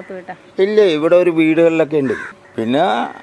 കൊടുത്തു വിട്ടാ ഇല്ല ഇവിടെ ഒരു വീടുകളിലൊക്കെ ഉണ്ട് പിന്നെ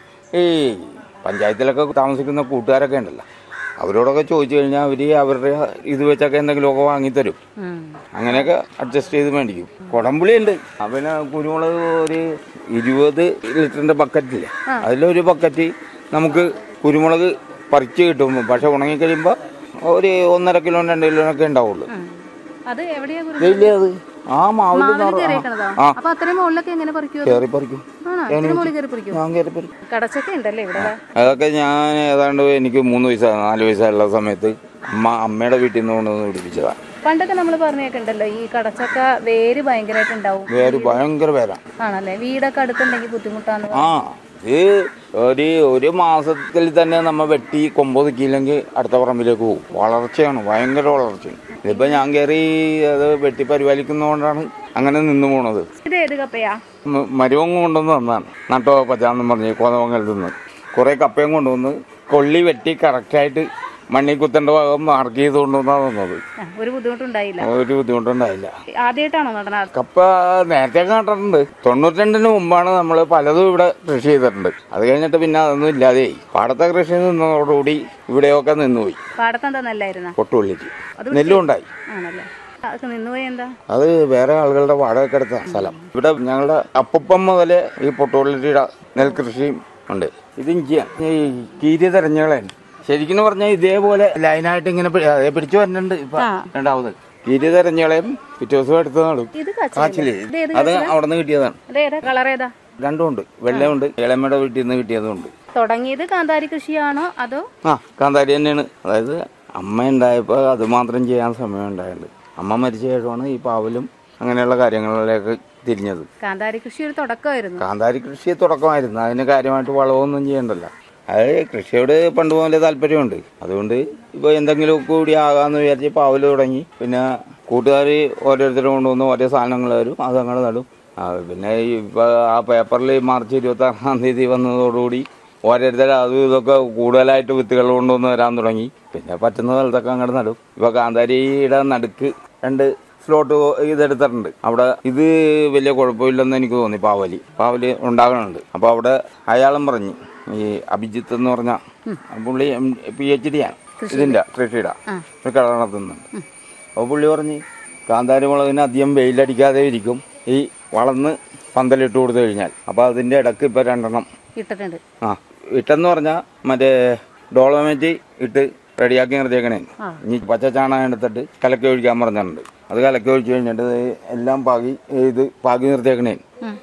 ഈ പഞ്ചായത്തിലൊക്കെ താമസിക്കുന്ന കൂട്ടുകാരൊക്കെ ഉണ്ടല്ലോ അവരോടൊക്കെ ചോദിച്ചു കഴിഞ്ഞാൽ അവർ അവരുടെ ഇത് വെച്ചൊക്കെ എന്തെങ്കിലുമൊക്കെ വാങ്ങിത്തരും ഉം. അങ്ങനെയൊക്കെ അഡ്ജസ്റ്റ് ചെയ്ത് മേടിക്കും കുടംപുളി ഉണ്ട് പിന്നെ കുരുമുളക് ഒരു ഇരുപത് ലിറ്ററിന്റെ ബക്കറ്റില്ലേ അതിലൊരു ബക്കറ്റ് നമുക്ക് കുരുമുളക് പറിച്ച് കിട്ടും പക്ഷെ ഉണങ്ങിക്കഴിയുമ്പോൾ ഒരു ഒന്നര കിലോ രണ്ട് കിലോനൊക്കെ ഉണ്ടാവുള്ളൂ ഉം. അത് എവിടെയാ കുരു ഇല്ലേ അത് ആ മാവിൽ മാവില് കയറിയേക്കണതോ ആ. അപ്പൊ അത്രയും മുകളിലൊക്കെ എങ്ങനെ പറിക്കുമോ കയറി പറിക്കും ആണോ ഇത്രയും മുകളിൽ കയറി പറിക്കുമോ ഞാൻ കയറി പറിക്കും കടച്ചക്ക ഉണ്ടല്ലേ ഇവിടെ ദാ. അതൊക്കെ ഞാൻ ഏതാണ്ട് എനിക്ക് മൂന്ന് വയസ്സ് നാല് വയസ്സുള്ള സമയത്ത് അമ്മ അമ്മയുടെ വീട്ടിൽ നിന്ന് കൊണ്ടുവന്ന് പിടിപ്പിച്ചതാണ് പണ്ടൊക്കെ നമ്മൾ പറഞ്ഞേക്കുണ്ടല്ലോ ഈ കടച്ചക്ക വേര് ഭയങ്കരമായിട്ട് ഉണ്ടാവും വേര് ഭയങ്കര പേരാ ആണല്ലേ വീടൊക്കെ അടുത്തുണ്ടെങ്കിൽ ബുദ്ധിമുട്ടാന്ന് ആ ഇത് ഒരു ഒരു മാസത്തിൽ തന്നെ നമ്മ വെട്ടി കൊമ്പൊതുക്കിയില്ലെങ്കിൽ അടുത്ത പറമ്പിലേക്ക് പോകും വളർച്ചയാണ് ഭയങ്കര വളർച്ചയാണ് ഇതിപ്പോ ഞാൻ കയറി അത് വെട്ടി പരിപാലിക്കുന്നതുകൊണ്ടാണ് അങ്ങനെ നിന്ന് പോണത് ഇത് ഏത് കപ്പയാ മ- മരുവങ്ങ് കൊണ്ടുവന്ന് തന്നാണ് നട്ടോ പച്ചാന്നും പറഞ്ഞ് കോതമംഗലത്ത് നിന്ന് കുറേ കപ്പയും കൊണ്ടുവന്ന് കൊള്ളി വെട്ടി കറക്റ്റായിട്ട് മണ്ണി കുത്തേണ്ട ഭാഗം മാർക്ക് ചെയ്ത് കൊണ്ടുവന്നാണ് തന്നത് ആ, ഒരു ബുദ്ധിമുട്ടുണ്ടായില്ല ഒരു ബുദ്ധിമുട്ടുണ്ടായില്ല ആദ്യമായിട്ടാണോ നടന്നത് കപ്പ നേരത്തെ നട്ടിട്ടുണ്ട് തൊണ്ണൂറ്റിരണ്ടിന് മുമ്പാണ് നമ്മൾ പലതും ഇവിടെ കൃഷി ചെയ്തിട്ടുണ്ട് അത് കഴിഞ്ഞിട്ട് പിന്നെ അതൊന്നും ഇല്ലാതെയായി പാടത്തെ കൃഷി നിന്നതോടുകൂടി ഇവിടെയൊക്കെ നിന്നുപോയി പാടത്തെന്താ നല്ലായിരുന്ന പൊട്ടുള്ളിക്ക് നെല്ലും ഉണ്ടായി ആണല്ലേ അതൊക്കെ നിന്നുപോയി എന്താ അത് വേറെ ആളുകളുടെ വാടകയ്ക്ക് എടുത്ത സ്ഥലം ഇവിടെ ഞങ്ങളുടെ അപ്പം മുതലേ ഈ പൊട്ടുള്ളിയുടെ നെൽകൃഷിയും ഉണ്ട് ഇത് ഇഞ്ചിയാണ് ഈ കീരി തെരഞ്ഞുകളാണ് ശരിക്കും പറഞ്ഞാൽ ഇതേപോലെ ലൈനായിട്ട് ഇങ്ങനെ പി- അതേ പിടിച്ചു വരുന്നുണ്ട് ഇപ്പൊ രണ്ടാമത് കീരി തെരഞ്ഞുകളയും പിറ്റേ ദിവസം എടുത്ത് നടും ഇത് കച്ച കാച്ചില് ഇത് ഏത് അത് അവിടെ നിന്ന് കിട്ടിയതാണ് അതേതാ കളർ ഏതാ രണ്ടും ഉണ്ട് വെള്ളമുണ്ട് ഇളമയുടെ വീട്ടിൽ നിന്ന് കിട്ടിയതും ഉണ്ട് തുടങ്ങിയത് കാന്താരി കൃഷിയാണോ അതോ ആ കാന്താരി തന്നെയാണ് അതായത് അമ്മ ഉണ്ടായപ്പോൾ അത് മാത്രം ചെയ്യാൻ സമയം ഉണ്ടായിട്ടുണ്ട് അമ്മ മരിച്ച ശേഷമാണ് ഈ പാവലും അങ്ങനെയുള്ള കാര്യങ്ങളിലേക്ക് തിരിഞ്ഞത് കാന്താരി കൃഷി ഒരു തുടക്കമായിരുന്നു കാന്താരി കൃഷി തുടക്കമായിരുന്നു അതിന് കാര്യമായിട്ട് വളമൊന്നും ചെയ്യണ്ടല്ലോ അത് കൃഷിയോട് പണ്ട് പോലെ താല്പര്യമുണ്ട് അതുകൊണ്ട് ഇപ്പോൾ എന്തെങ്കിലും കൂടി ആകാമെന്ന് വിചാരിച്ച് പാവല് തുടങ്ങി പിന്നെ കൂട്ടുകാർ ഓരോരുത്തരും കൊണ്ടുവന്ന് ഓരോ സാധനങ്ങൾ വരും അത് അങ്ങനെ നടും ആ, പിന്നെ ഇപ്പോൾ ആ പേപ്പറിൽ മാർച്ച് ഇരുപത്തി ആറാം തീയതി വന്നതോടുകൂടി ഓരോരുത്തർ അതും ഇതൊക്കെ കൂടുതലായിട്ട് വിത്തുകൾ കൊണ്ടുവന്ന് വരാൻ തുടങ്ങി പിന്നെ പറ്റുന്ന സ്ഥലത്തൊക്കെ അങ്ങോട്ട് നടും ഇപ്പോൾ കാന്താരിയുടെ നടുക്ക് രണ്ട് സ്ലോട്ട് ഇതെടുത്തിട്ടുണ്ട് അവിടെ ഇത് വലിയ കുഴപ്പമില്ലെന്ന് എനിക്ക് തോന്നി പാവലി പാവലി ഉണ്ടാകണുണ്ട് അപ്പോൾ അവിടെ അയാളും പറഞ്ഞു ഈ അഭിജിത്ത് എന്ന് പറഞ്ഞ പുള്ളി പി എച്ച് ഡി ആണ് ഇതിന്റെ കൃഷിയുടെ ഒരു കട നടത്തുന്നുണ്ട് അപ്പോൾ പുള്ളി പറഞ്ഞ് കാന്താരി മുളകിന് അധികം വെയിലടിക്കാതെ ഇരിക്കും ഈ വളർന്ന് പന്തലിട്ട് കൊടുത്തു കഴിഞ്ഞാൽ അപ്പോൾ അതിന്റെ ഇടക്ക് ഇപ്പൊ രണ്ടെണ്ണം ഇട്ടിട്ടുണ്ട് ആ ഇട്ടെന്ന് പറഞ്ഞാൽ മറ്റേ ഡോളോമേറ്റ് ഇട്ട് റെഡിയാക്കി നിർത്തിയേക്കണേ ഇനി പച്ച ചാണകം എടുത്തിട്ട് കലക്കി ഒഴിക്കാൻ പറഞ്ഞിട്ടുണ്ട് അത് കലക്കി ഒഴിച്ച് കഴിഞ്ഞിട്ട് ദേ എല്ലാം പാകി ഇത് പാകി നിർത്തിയേക്കണേ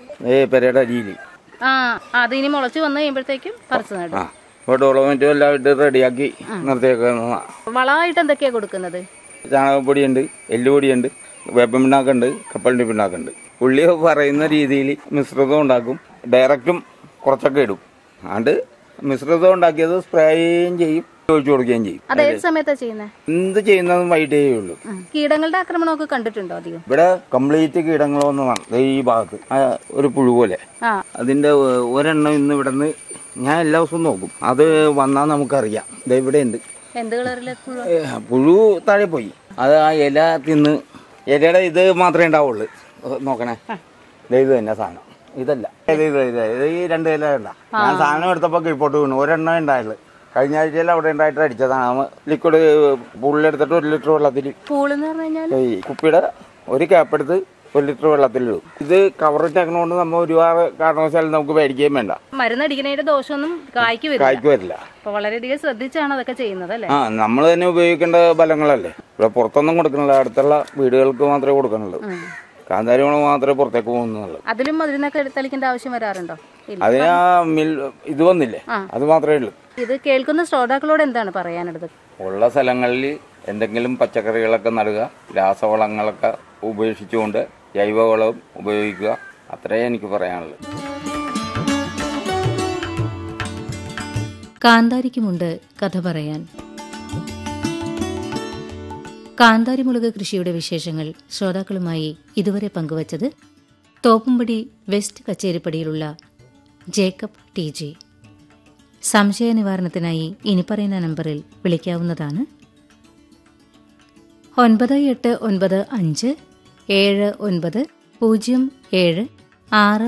ഏ പെരയുടെ അരിയിൽ ആ അത് ഇനി മുളച്ച് വന്നു കഴിയുമ്പോഴത്തേക്കും പറിച്ചു നടും ആ അപ്പോൾ ഡോളോമേറ്റും എല്ലാം ഇട്ട് റെഡിയാക്കി നിർത്തിയേക്കുന്നതാ വളമായിട്ട് എന്തൊക്കെയാ കൊടുക്കുന്നത് ചാണകപ്പൊടിയുണ്ട് എല്ലുപൊടിയുണ്ട് വേപ്പൻ പിണ്ണാക്കുണ്ട് കപ്പലിൻ്റെ പിണ്ണാക്കുണ്ട് പുള്ളി പറയുന്ന രീതിയിൽ മിശ്രിതം ഉണ്ടാക്കും ഡയറക്റ്റും കുറച്ചൊക്കെ ഇടും അതുകൊണ്ട് മിശ്രിതം ഉണ്ടാക്കിയത് സ്പ്രേയും ചെയ്യും ഒഴിച്ചു കൊടുക്കുകയും ചെയ്യും അത് ഏത് സമയത്താ ചെയ്യുന്നത് എന്ത് ചെയ്യുന്നതും വൈകിട്ടേ ചെയ്യുള്ളൂ കീടങ്ങളുടെ ആക്രമണമൊക്കെ കണ്ടിട്ടുണ്ടോ അധികം ഇവിടെ കംപ്ലീറ്റ് കീടങ്ങളൊന്നുമാണ് ദേ ഈ ഭാഗത്ത് ആ ഒരു പുഴു പോലെ ആ അതിന്റെ ഒ- ഒരെണ്ണം ഇന്ന് ഇവിടെ നിന്ന് ഞാൻ എല്ലാ ദിവസവും നോക്കും അത് വന്നാൽ നമുക്കറിയാം ദേ ഇവിടെ ഉണ്ട് എന്ത് കളറിലെ പുഴു ഏ, പുഴു താഴെ പോയി അത് ആ ഇല തിന്ന് ഇലയുടെ ഇത് മാത്രമേ ഉണ്ടാവുള്ളൂ ഏ, നോക്കണേ ദേ ഇത് തന്നെ സാധനം ഇതല്ല ഇത് ഇത് ഇത് ഇത് ഈ രണ്ട് ഇല ഉണ്ട ഞാൻ സാധനം എടുത്തപ്പോൾ കീഴ്പോട്ട് വീണു ഒരെണ്ണം ഉണ്ടായുള്ളു കഴിഞ്ഞ ആഴ്ചയിൽ അവിടെ ഉണ്ടായിട്ട് അടിച്ചതാണ് ലിക്വിഡ് പുള്ളിലെടുത്തിട്ട് ഒരു ലിറ്റർ വെള്ളത്തിൽ പൂളെന്ന് പറഞ്ഞു കഴിഞ്ഞാൽ ഈ കുപ്പിയുടെ ഒരു ക്യാപ്പെടുത്ത് ഒരു ലിറ്റർ വെള്ളത്തിലിടും ഇത് കവർ ഇട്ടേക്കണോണ്ട് നമ്മൾ ഒരുപാട് കാരണവശാലും നമുക്ക് പേടിക്കുകയും വേണ്ട മരുന്നടിക്കുന്നതിന്റെ ദോഷമൊന്നും കായ്ക്ക് വരില്ല കായ്ക്ക് വരില്ല അപ്പൊ വളരെയധികം ശ്രദ്ധിച്ചാണ് അതൊക്കെ ചെയ്യുന്നത് അല്ലേ ആ നമ്മൾ തന്നെ ഉപയോഗിക്കേണ്ട ഫലങ്ങളല്ലേ ഇവിടെ പുറത്തൊന്നും കൊടുക്കണില്ല അടുത്തുള്ള വീടുകൾക്ക് മാത്രമേ കൊടുക്കണുള്ളൂ കാന്താരി മുളക് മാത്രമേ പുറത്തേക്ക് പോകുന്നുള്ളൂ അതിലും മരുന്നൊക്കെ തളിക്കേണ്ട ആവശ്യം വരാറുണ്ടോ ഇല്ല അതിന് ആ മിൽ ഇത് വന്നില്ലേ അത് മാത്രമേ ഉള്ളൂ ഇത് കേൾക്കുന്ന ശ്രോതാക്കളോട് എന്താണ് പറയാനുള്ളത് ഉള്ള സ്ഥലങ്ങളിൽ എന്തെങ്കിലും പച്ചക്കറികളൊക്കെ നടുക രാസവളങ്ങളൊക്കെ ഉപേക്ഷിച്ചുകൊണ്ട് ജൈവവളം ഉപയോഗിക്കുക അത്രേ എനിക്ക് പറയാനുള്ളൂ കാന്താരിക്കുമുണ്ട് കഥ പറയാൻ കാന്താരി മുളക് കൃഷിയുടെ വിശേഷങ്ങൾ ശ്രോതാക്കളുമായി ഇതുവരെ പങ്കുവച്ചത് തോപ്പുംപടി വെസ്റ്റ് കച്ചേരിപ്പടിയിലുള്ള ജേക്കബ് ടി ജി സംശയ നിവാരണത്തിനായി ഇനി പറയുന്ന നമ്പറിൽ വിളിക്കാവുന്നതാണ് ഒൻപത് എട്ട് ഒൻപത് അഞ്ച് ഏഴ് ഒൻപത് പൂജ്യം ഏഴ് ആറ്